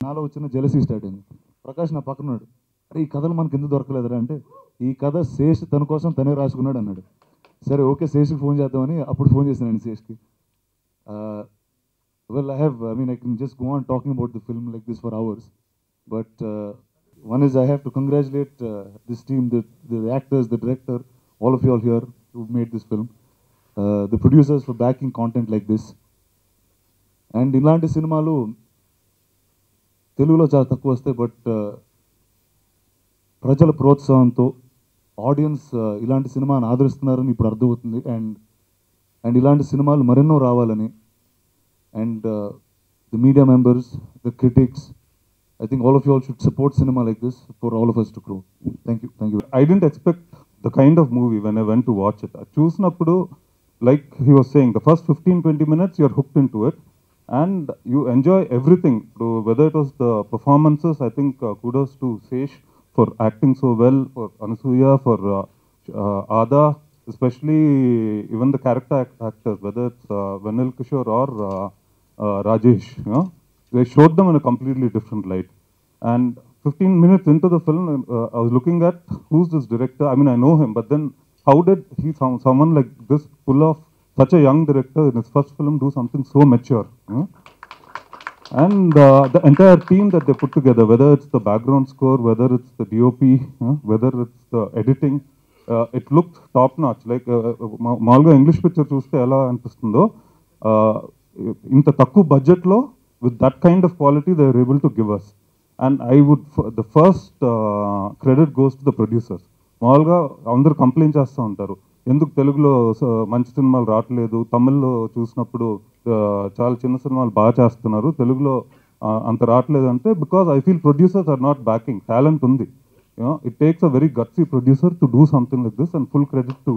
నాలో వచ్చిన jealousy start అయింది ప్రకాష్ నా పక్కన ఉన్నాడు అరే ఈ కథలు మనకి ఎందుకు దొరకలేదురా అంటే ఈ కథ శేష్ తన కోసం తనే రాసుకున్నాడు అన్నాడు సరే ఓకే శేష్కి ఫోన్ చేద్దామని అప్పుడు ఫోన్ చేశాను శేష్కి well I have I mean I can just go on talking about the film like this for hours but one is I have to congratulate this team the the actors the director all of you all here who made this film the producers for backing content like this and ఇలాంటి సినిమాలు తెలుగులో చాలా తక్కువ వస్తాయి but ప్రజల ప్రోత్సాహంతో audience ఇలాంటి సినిమాని ఆదరిస్తున్నారని ఇప్పుడు అర్థమవుతుంది అండ్ అండ్ ఇలాంటి సినిమాలు మరెన్నో రావాలని and the media members the critics I think all of you all should support cinema like this for all of us to grow thank you thank you I didn't expect the kind of movie when I went to watch it. చూసినప్పుడు like he was saying, the first 15-20 minutes you're hooked into it and you enjoy everything. So whether it was the performances, I think uh, kudos to Sesh for acting so well, for Anasuya, for uh, uh, Ada, especially even the character act- actors, whether it's uh, Vanil Kishore or uh, uh, Rajesh, you know, they showed them in a completely different light. And 15 minutes into the film, uh, I was looking at who's this director. I mean, I know him, but then how did he, some, someone like this, pull off such a young director in his first film, do something so mature? you know? And uh, the entire team that they put together, whether it's the background score, whether it's the DOP, uh, whether it's the editing, uh, it looked top notch. Like uh, మా- మామూలుగా English picture చూస్తే ఎలా అనిపిస్తుందో uh, ఇంత తక్కువ బడ్జెట్లో with that kind of quality they are able to give us and I would the first credit goes to the producers మామూలుగా అందరూ కంప్లైంట్ చేస్తూ ఉంటారు ఎందుకు తెలుగులో స- మంచి సినిమాలు రావట్లేదు తమిళ్లో చూసినప్పుడు ఆ, చాలా చిన్న సినిమాలు బాగా చేస్తున్నారు తెలుగులో ఆ, అంత రావట్లేదు అంటే because I feel producers are not backing talent ఉంది it takes a very gutsy producer to do something like this and full credit to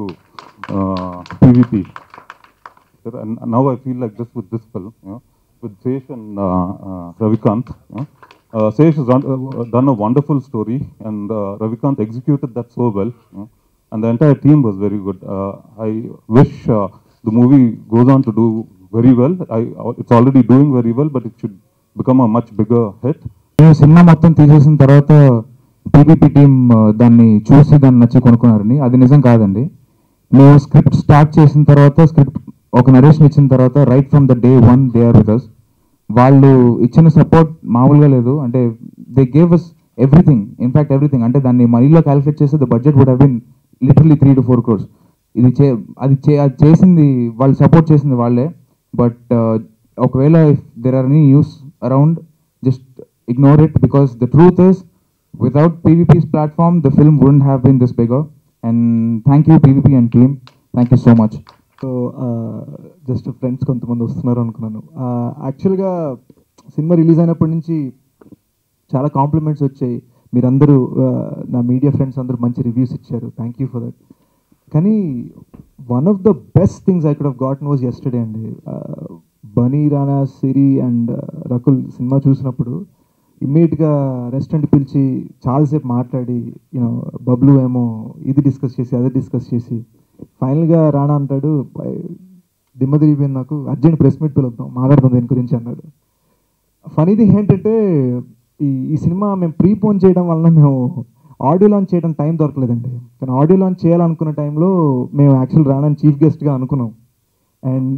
PVP and now I feel like this with this film, you know, with Sesh and uh, uh, Ravikant. You know. uh, Sesh has done, uh, done a wonderful story, and uh, Ravikant executed that so well. You know, and the entire team was very good. Uh, I wish uh, the movie goes on to do very well. I, it's already doing very well, but it should become a much bigger hit. మేము సినిమా మొత్తం తీసేసిన తర్వాత PPP team దాన్ని చూసి దాన్ని నచ్చి కొనుక్కున్నారని అది నిజం కాదండి మేము స్క్రిప్ట్ స్టార్ట్ చేసిన తర్వాత స్క్రిప్ట్ ఒక నరేషన్ ఇచ్చిన తర్వాత right from the day one they are with us వాళ్ళు ఇచ్చిన సపోర్ట్ మామూలుగా లేదు అంటే they gave us everything in fact everything అంటే దాన్ని మనీలో క్యాలిక్యులేట్ చేస్తే the budget would have been literally three to four crores ఇది చే అది చే అది చేసింది వాళ్ళు సపోర్ట్ చేసింది వాళ్ళే బట్ ఒకవేళ if there are any news around just ignore it because the truth is without PVP's platform the film wouldn't have been this bigger and thank you PVP and team thank you so much so just friends కొంతమంది వస్తున్నారు అనుకున్నాను యాక్చువల్గా cinema release అయినప్పటి నుంచి చాలా compliments వచ్చాయి మీరందరూ ఆ, నా మీడియా ఫ్రెండ్స్ అందరూ మంచి రివ్యూస్ ఇచ్చారు థ్యాంక్ యూ ఫర్ దట్ కానీ one of the best things I could have got was yesterday అండి బనీ రానా సిరి అండ్ రకుల్ సినిమా చూసినప్పుడు ఇమ్మీడియట్గా రెస్టారెంట్ పిలిచి చాలాసేపు మాట్లాడి యూనో బబ్లు ఏమో ఇది డిస్కస్ చేసి అది డిస్కస్ చేసి ఫైనల్గా రానా అంటాడు దిమ్మ తిరిగిపోయింది నాకు అర్జెంట్ ప్రెస్ మీట్ పిలుద్దాం మాట్లాడదాం దీని గురించి అన్నాడు ఫనీ థింగ్ ఏంటంటే ఈ ఈ సినిమా మేము ప్రీపోన్ చేయడం వలన మేము ఆడియో లాంచ్ చేయడం టైం దొరకలేదండి కానీ ఆడియో లాంచ్ చేయాలనుకున్న టైంలో మేము యాక్చువల్ రానని చీఫ్ గెస్ట్గా అనుకున్నాం అండ్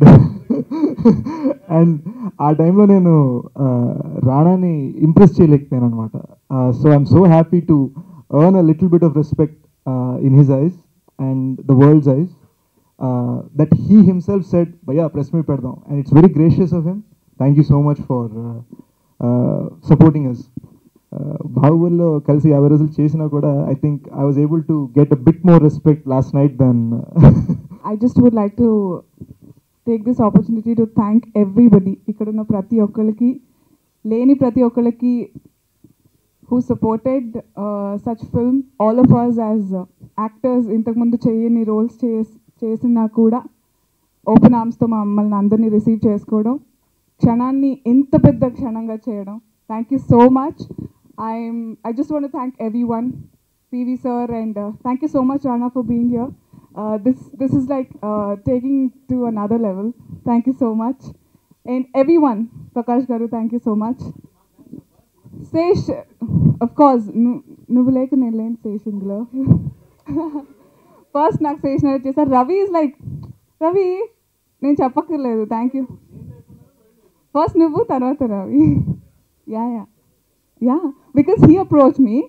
అండ్ ఆ టైంలో నేను ఆ, రాణాని ఇంప్రెస్ చేయలేకపోయాను అనమాట so I'm so happy to earn a little bit of respect in his eyes and the world's eyes that he himself set భయ్యా ప్రెస్ మీట్ పెడదాం and it's very gracious of him thank you so much for supporting us బాహుబలిలో కలిసి యాభై రోజులు చేసినా కూడా I think I was able to get a bit more respect last night then I just would like to take this opportunity to thank everybody ఇక్కడ ఉన్న ప్రతి ఒక్కరికి లేని ప్రతి ఒక్కరికి who supported uh, such film all of us as uh, actors ఇంతకుముందు చేయని roles చేసినా కూడా ఓపెన్ ఆర్మ్స్తో మమ్మల్ని అందరినీ రిసీవ్ చేసుకోవడం క్షణాన్ని ఇంత పెద్ద క్షణంగా చేయడం thank you so much I'm I just want thank every one PV sir and thank you so much Rana for being here this this is like taking to another level thank you so much and every one Prakash గారు thank you so much Sesh of course నువ్వు లేక నేను లేని శేష్ ఇందులో first నాకు Sesh narrate చేశారు Ravi is like Ravi నేను చెప్పక్కర్లేదు థ్యాంక్ యూ ఫస్ట్ నువ్వు తర్వాత Ravi yeah yeah yeah because he approach me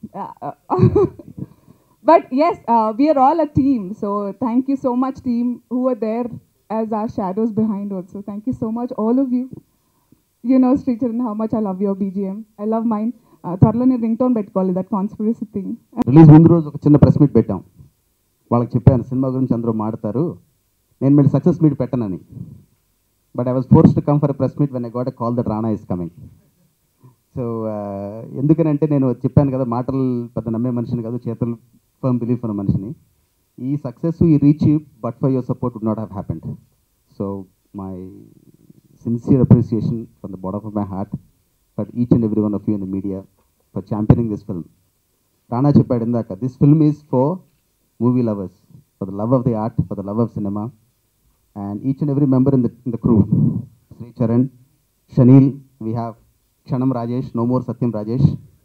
but yes uh, we are all a team so thank you so much team who are there as our shadows behind also thank you so much all of you you know Sricharan how much I love your BGM I love mine uh, త్వరలో నేను ringtone పెట్టుకోవాలి that conspiracy thing release ముందు రోజు ఒక చిన్న press meet పెట్టాం వాళ్ళకి చెప్పాను సినిమా గురించి అందరూ మాడతారు నేను మళ్ళీ సక్సెస్ మీట్ పెట్టనని but I was force to come for press meet when I got call that Rana is coming so ఎందుకనంటే నేను చెప్పాను కదా మాటలు పెద్ద నమ్మే మనిషిని కాదు చేతులు ఫర్మ్ బిలీఫ్ ఉన్న మనిషిని ఈ సక్సెస్ ఈ reach but for your support would not have happened so my sincere appreciation from the bottom of my heart for each and every one of you in the media for championing this film Rana చెప్పాడు ఇందాక this film is for movie lovers for the love of the art for the love of cinema and each and every member in the in the crew Sri Charan chenille we have Kshanam Rajesh no more Satyam Rajesh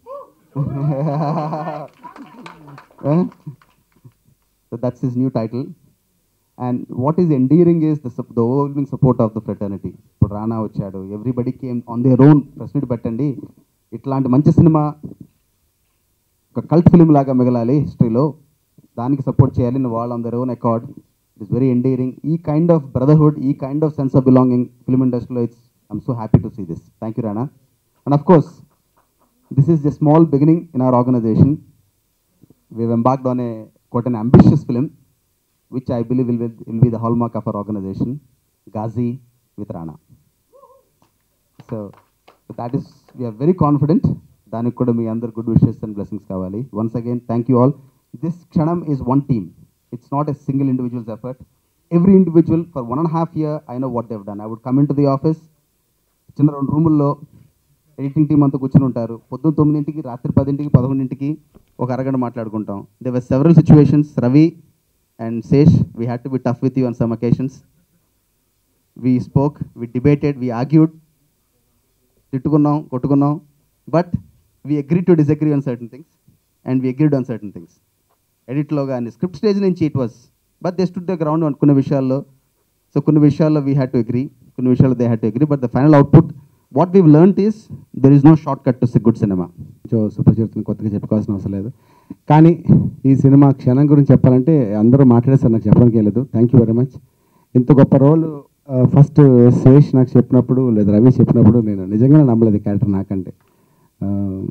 so that's his new title and what is endearing is the, sup- the overwhelming support of the fraternity ఇప్పుడు రానా వచ్చాడు everybody came on their own press meet పెట్టండి ఇట్లాంటి మంచి cinema ఒక cult film లాగా మిగలాలి హిస్టరీలో దానికి support చేయాలి వాళ్ళు on their own accord it is very endearing ఈ కైండ్ ఆఫ్ బ్రదర్హుడ్ ఈ kind of sense of belonging film ఇండస్ట్రీలో it's I'm so happy to see this thank you Rana and of course this is the small beginning in our organisation we've embarked on a quite an ambitious film, which I believe will, be- will be the hallmark of our organization, Ghazi with Rana. So that is, we are very confident. దానికి కూడా మీ అందరు good wishes and blessings కావాలి once again thank you all this Kshanam is one team it's not a single individual's effort every individual for one and half year I know what they've done I would come into the office చిన్న రెండు రూముల్లో editing team అంతా కూర్చుని ఉంటారు పొద్దున్న తొమ్మిదింటికి రాత్రి పదింటికి పదకొండింటికి ఒక అరగంట మాట్లాడుకుంటాం they were several situations Ravi and Sesh we had to be tough with you on some occasions we spoke we debated we argued తిట్టుకున్నాం కొట్టుకున్నాం but we agree to disagree on certain things and we agreed on certain things ఎడిట్లో కానీ script stage నుంచి it was but they stood the ground కొన్ని విషయాల్లో so కొన్ని విషయాల్లో we had to agree కొన్ని విషయాల్లో they had to agree but the final output what we learn is there is no shortcut to good cinema so సుప్రచరితను కొత్తగా చెప్పుకోవాల్సిన అవసరం లేదు కానీ ఈ సినిమా క్షణం గురించి చెప్పాలంటే అందరూ మాట్లాడేసారు నాకు చెప్పడానికి లేదు థ్యాంక్ యూ వెరీ మచ్ ఇంత గొప్ప రోల్ ఫస్ట్ శేష్ నాకు చెప్పినప్పుడు లేదా రవి చెప్పినప్పుడు నేను నిజంగానే నమ్మలేదు క్యారెక్టర్ నాకంటే ఆ,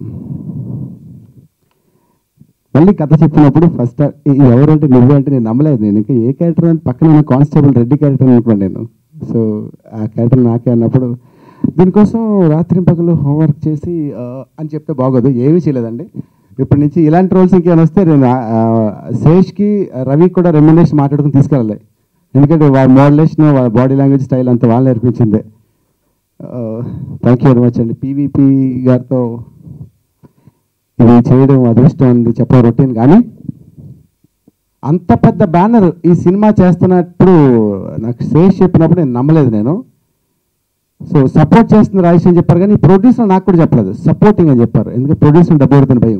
మళ్ళీ కథ చెప్పినప్పుడు ఫస్ట్ ఎవరంటే నువ్వు అంటే నేను నమ్మలేదు నేను ఇంకా ఏ క్యారెక్టర్ అని పక్కన ఉన్న కానిస్టేబుల్ రెడ్డి క్యారెక్టర్ అనుకున్నాను నేను సో ఆ క్యారెక్టర్ నాకే అన్నప్పుడు దీనికోసం రాత్రి పగలు హోంవర్క్ చేసి ఆ, అని చెప్తే బాగోదు ఏమీ చేయలేదండి ఇప్పటి నుంచి ఇలాంటి రోల్స్ ఇంకేమైనా వస్తే నేను ఆ, ఆ, శేష్కి రవి కూడా రెమ్యునేషన్ మాట్లాడుకుని తీసుకెళ్ళాలి ఎందుకంటే వాళ్ళ మోడలేషన్ వాళ్ళ బాడీ లాంగ్వేజ్ స్టైల్ అంతా వాళ్ళు నేర్పించిందే థ్యాంక్ యూ వెరీ మచ్ అండి పీవీపీ గారితో ఇది చేయడం అదృష్టం అంది చెప్పడం రొటీన్ కానీ అంత పెద్ద బ్యానర్ ఈ సినిమా చేస్తున్నప్పుడు నాకు శేష్ చెప్పినప్పుడు నేను నమ్మలేదు నేను సో సపోర్ట్ చేస్తుంది రాజేష్ అని చెప్పారు కానీ ప్రొడ్యూసర్ నాకు కూడా చెప్పలేదు సపోర్టింగ్ అని చెప్పారు ఎందుకంటే ప్రొడ్యూసర్ డబ్బు పెడుతున్న భయం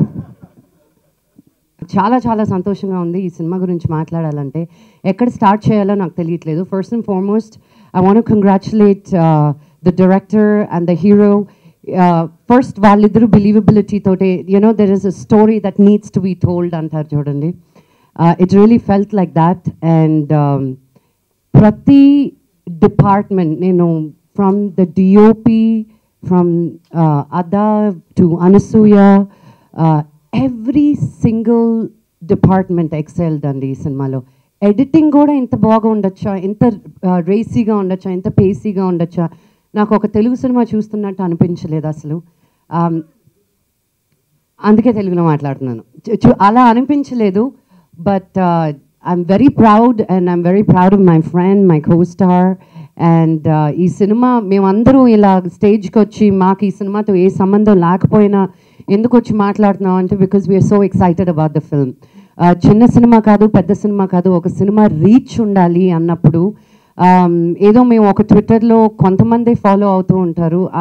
చాలా చాలా సంతోషంగా ఉంది ఈ సినిమా గురించి మాట్లాడాలంటే ఎక్కడ స్టార్ట్ చేయాలో నాకు తెలియట్లేదు first and foremost I want congratulate the director and the hero first వాళ్ళిద్దరూ బిలీవబిలిటీ తోటి you know there is a story that needs to be told అంటారు చూడండి it really felt like that and ప్రతి డిపార్ట్మెంట్ నేను from the DOP from Adah to Anasuya every single department excelled అండి ఈ సినిమాలో editing కూడా ఇంత బాగా ఉండొచ్చా ఇంత రేసీగా ఉండొచ్చా ఇంత పేసీగా ఉండొచ్చా నాకు ఒక తెలుగు సినిమా చూస్తున్నట్టు అనిపించలేదు అసలు Um, అందుకే తెలుగులో మాట్లాడుతున్నాను చు- చు- అలా అనిపించలేదు but I'm very proud and I'm very proud of my friend my co star and ఈ సినిమా మేమందరూ ఇలా స్టేజ్కి వచ్చి మాకు ఈ సినిమాతో ఏ సంబంధం లేకపోయినా ఎందుకు వచ్చి మాట్లాడుతున్నాం అంటే because we're so excited about the film చిన్న సినిమా కాదు పెద్ద సినిమా కాదు ఒక సినిమా రీచ్ ఉండాలి అన్నప్పుడు um, ఏదో మేము ఒక ట్విట్టర్లో కొంతమంది ఫాలో అవుతూ ఉంటారు ఆ-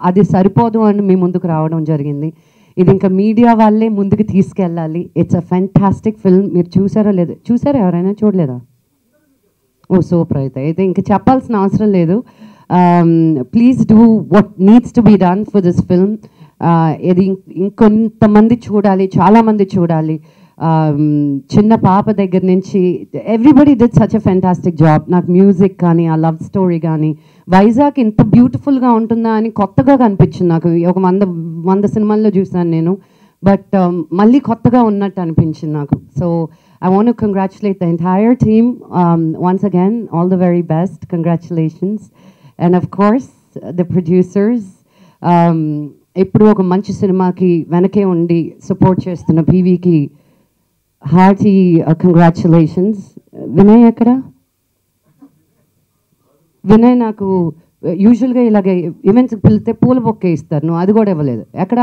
అది సరిపోదు అని మీ ముందుకు రావడం జరిగింది ఇది ఇంకా మీడియా వాళ్ళే ముందుకు తీసుకెళ్ళాలి ఇట్స్ అ ఫెంటాస్టిక్ ఫిల్మ్ మీరు చూసారో లేదు చూసారా ఎవరైనా చూడలేదా ఓ సూపర్ అయితే అయితే ఇంకా చెప్పాల్సిన అవసరం లేదు please do what needs to be done for this film ఇది ఇం- ఇంకొంతమంది చూడాలి చాలామంది చూడాలి Um, చిన్న పాప దగ్గర నుంచి everybody did such a fantastic job నాకు మ్యూజిక్ కానీ ఆ లవ్ స్టోరీ కానీ వైజాగ్ ఇంత బ్యూటిఫుల్గా ఉంటుందా అని కొత్తగా కనిపించింది నాకు ఒక వంద వంద సినిమాల్లో చూసాను నేను బట్ మళ్ళీ కొత్తగా ఉన్నట్టు అనిపించింది నాకు so I want congratulate the entire team once again all the very best congratulations and of course the producers ఎప్పుడు ఒక మంచి సినిమాకి వెనకే ఉండి సపోర్ట్ చేస్తున్న పీవీకి హార్టీ కంగ్రాచులేషన్స్ వినయ్ ఎక్కడ వినయ్ నాకు యూజువల్గా ఇలాగ ఈవెంట్స్కి పిలితే పూల బొక్కే ఇస్తారు నువ్వు అది కూడా ఇవ్వలేదు ఎక్కడ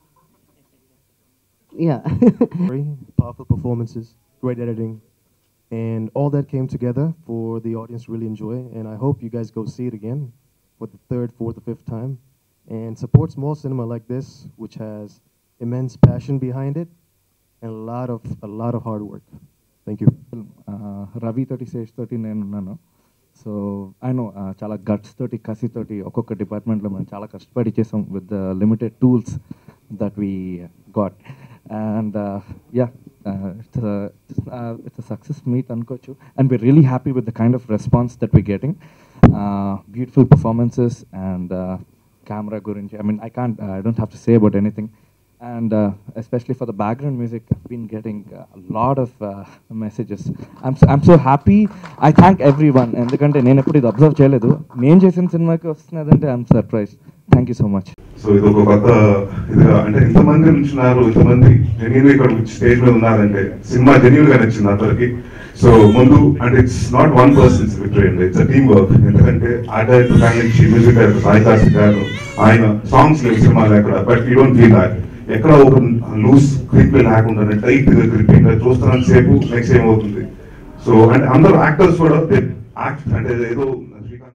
yeah Very powerful performances, great editing, and all that came together for the audience to really enjoy. And I hope you guys go see it again for the third, fourth, or fifth time, and support small cinema like this, which has immense passion behind it and a lot of a lot of hard work. Thank you. Ravi తోటి శేష్ తోటి నేను ఉన్నాను so I know చాలా guts తోటి కసి తోటి ఒక్కొక్క డిపార్ట్మెంట్లో మనం చాలా కష్టపడి చేసాం with the limited tools that we got and yeah it's success meet అనుకోవచ్చు and we're really happy with the kind of response that we're getting. Beautiful performances and camera gurinchi. I mean, I don't have to say about anything. And especially for the background music, I've been getting a lot of messages. I'm so happy. I thank everyone. ఎందుకంటే నేను ఎప్పుడు ఇది observe చేయలేదు నేను చేసిన సినిమాకి వస్తున్నదంటే I'm surprise thank you so much so ఇది ఒక కొత్త ఇదిగా అంటే ఇంతమంది నుంచున్నారు ఇంతమంది జెన్యున్ ఇక్కడ స్టేజ్ మీద ఉన్నారంటే సినిమా జెన్యున్ గా నచ్చింది అందరికి సో ముందు అంటే it's not one person's victory అండి ఇట్స్ టీమ్ వర్క్ ఎందుకంటే ఆ డైరెక్టర్ కానీ నుంచి మ్యూజిక్ డైరెక్టర్ సాయి కార్తిక్ గారు ఆయన సాంగ్స్ లేవు సినిమాలు ఎక్కడ but you don't feel that ఎక్కడ ఒక లూజ్ క్రిప్ లేకుండా టైట్ గా క్రిపింగ్ చూస్తున్నంత సేపు నెక్స్ట్ ఏమవుతుంది సో అంటే అందరూ యాక్టర్స్ కూడా యాక్ట్ అంటే ఏదో